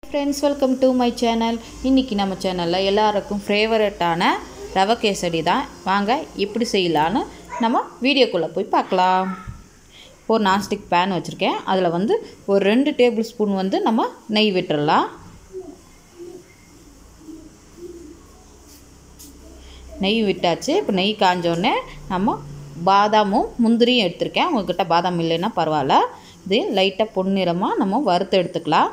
friends welcome to my channel இன்றைக்கி நம்ம சேனலில் எல்லாருக்கும் ஃபேவரட்டான ரவை கேசரி தான் வாங்க எப்படி செய்யலான்னு நம்ம வீடியோக்குள்ளே போய் பார்க்கலாம் ஒரு நான்ஸ்டிக் பேன் வச்சுருக்கேன் அதில் வந்து ஒரு ரெண்டு டேபிள் ஸ்பூன் வந்து நம்ம நெய் விட்டுறலாம் நெய் விட்டாச்சு இப்போ நெய் காஞ்சோடனே நம்ம பாதாமும் முந்திரியும் எடுத்திருக்கேன் உங்கள்கிட்ட பாதாம் இல்லைன்னா பரவாயில்ல இது லைட்டாக பொன்னிறமாக நம்ம வறுத்து எடுத்துக்கலாம்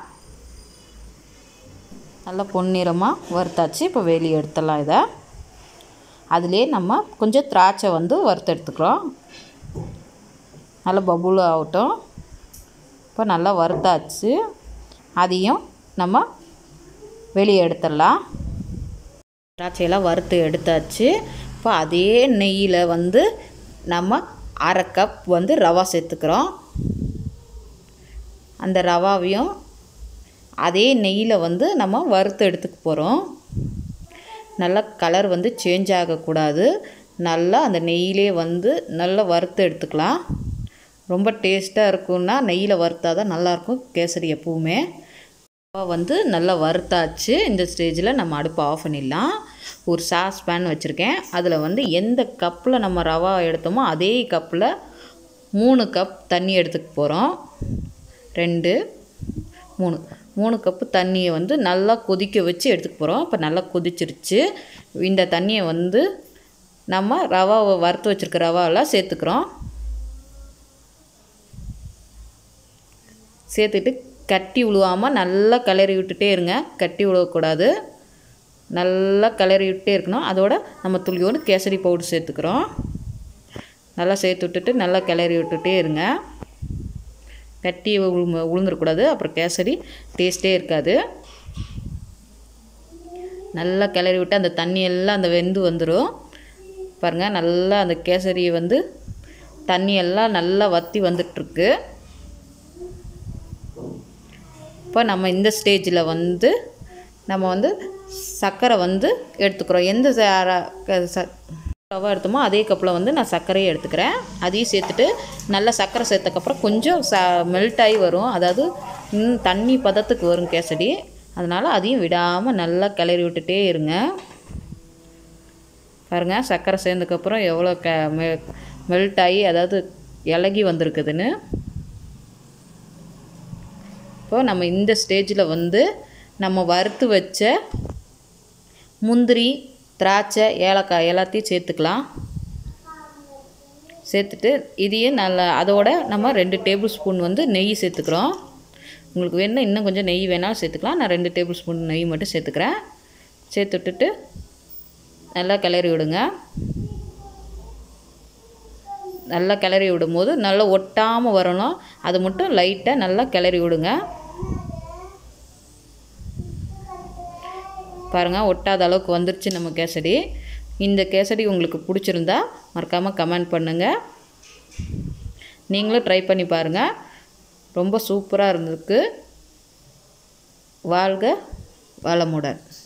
நல்லா பொன்னிறமாக வறுத்தாச்சு இப்போ வெளியே எடுத்துடலாம் இதை அதிலே நம்ம கொஞ்சம் திராட்சை வந்து வறுத்து எடுத்துக்கிறோம் நல்லா பபுள் ஆகட்டும் இப்போ நல்லா வறுத்தாச்சு அதையும் நம்ம வெளியே எடுத்துடலாம் திராட்சையெல்லாம் வறுத்து எடுத்தாச்சு இப்போ அதே நெய்யில் வந்து நம்ம அரை கப் வந்து ரவா சேர்த்துக்கிறோம் அந்த ரவாவையும் அதே நெய்யில் வந்து நம்ம வறுத்து எடுத்துக்க போகிறோம் நல்லா கலர் வந்து சேஞ்ச் ஆகக்கூடாது நல்லா அந்த நெய்யிலே வந்து நல்லா வறுத்து எடுத்துக்கலாம் ரொம்ப டேஸ்ட்டாக இருக்கும்னா நெய்யில் வறுத்தா தான் நல்லாயிருக்கும் கேசரி எப்பவுமே ரவா வந்து நல்லா வறுத்தாச்சு இந்த ஸ்டேஜில் நம்ம அடுப்பை ஆஃப் பண்ணிடலாம் ஒரு சாஸ் பேன் வச்சுருக்கேன் அதில் வந்து எந்த கப்பில் நம்ம ரவா எடுத்தோமோ அதே கப்பில் மூணு கப் தண்ணி எடுத்துக்க போகிறோம் ரெண்டு மூணு மூணு கப்பு தண்ணியை வந்து நல்லா கொதிக்க வச்சு எடுத்துக்க போகிறோம் இப்போ நல்லா கொதிச்சிருச்சு இந்த தண்ணியை வந்து நம்ம ரவாவை வறுத்து வச்சுருக்க ரவாவில் சேர்த்துக்கிறோம் சேர்த்துட்டு கட்டி விழுவாமல் நல்லா கிளறி விட்டுட்டே இருங்க கட்டி விழுவக்கூடாது நல்லா கிளறி விட்டே இருக்கணும் அதோட நம்ம துளியோடு கேசரி பவுடர் சேர்த்துக்கிறோம் நல்லா சேர்த்து விட்டுட்டு நல்லா கிளறி விட்டுட்டே இருங்க கட்டி உளுந்து உளுந்துடக்கூடாது அப்புறம் கேசரி டேஸ்ட்டே இருக்காது நல்லா கிளறி விட்டு அந்த தண்ணியெல்லாம் அந்த வெந்து வந்துடும் பாருங்கள் நல்லா அந்த கேசரி வந்து தண்ணியெல்லாம் நல்லா வற்றி வந்துட்டுருக்கு இப்போ நம்ம இந்த ஸ்டேஜில் வந்து நம்ம வந்து சர்க்கரை வந்து எடுத்துக்கிறோம் எந்த ரவை எடுத்தோமோ அதே கப்பில் வந்து நான் சர்க்கரையை எடுத்துக்கிறேன் அதையும் சேர்த்துட்டு நல்லா சர்க்கரை சேர்த்தக்கப்புறம் கொஞ்சம் ச மெல்ட் ஆகி வரும் அதாவது இன்னும் தண்ணி பதத்துக்கு வரும் கேசடி அதனால் அதையும் விடாமல் நல்லா கிளறி விட்டுட்டே இருங்க பாருங்கள் சர்க்கரை சேர்ந்ததுக்கப்புறம் எவ்வளோ க மெ மெல்ட் ஆகி அதாவது இலகி வந்திருக்குதுன்னு இப்போ நம்ம இந்த ஸ்டேஜில் வந்து நம்ம வறுத்து வச்ச முந்திரி திராட்சை ஏலக்காய் எல்லாத்தையும் சேர்த்துக்கலாம் சேர்த்துட்டு இதையும் நல்லா அதோட நம்ம ரெண்டு டேபிள் ஸ்பூன் வந்து நெய் சேர்த்துக்கிறோம் உங்களுக்கு வேணும் இன்னும் கொஞ்சம் நெய் வேணாலும் சேர்த்துக்கலாம் நான் ரெண்டு டேபிள் ஸ்பூன் நெய் மட்டும் சேர்த்துக்கிறேன் சேர்த்து விட்டுட்டு நல்லா கிளறி விடுங்க நல்லா கிளறி விடும்போது நல்லா ஒட்டாமல் வரணும் அது மட்டும் லைட்டாக நல்லா கிளறி விடுங்க பாருங்கள் ஒட்டாத அளவுக்கு வந்துருச்சு நம்ம கேசரி இந்த கேசரி உங்களுக்கு பிடிச்சிருந்தா மறக்காமல் கமெண்ட் பண்ணுங்கள் நீங்களும் ட்ரை பண்ணி பாருங்கள் ரொம்ப சூப்பராக இருந்திருக்கு வாழ்க வளமுடன்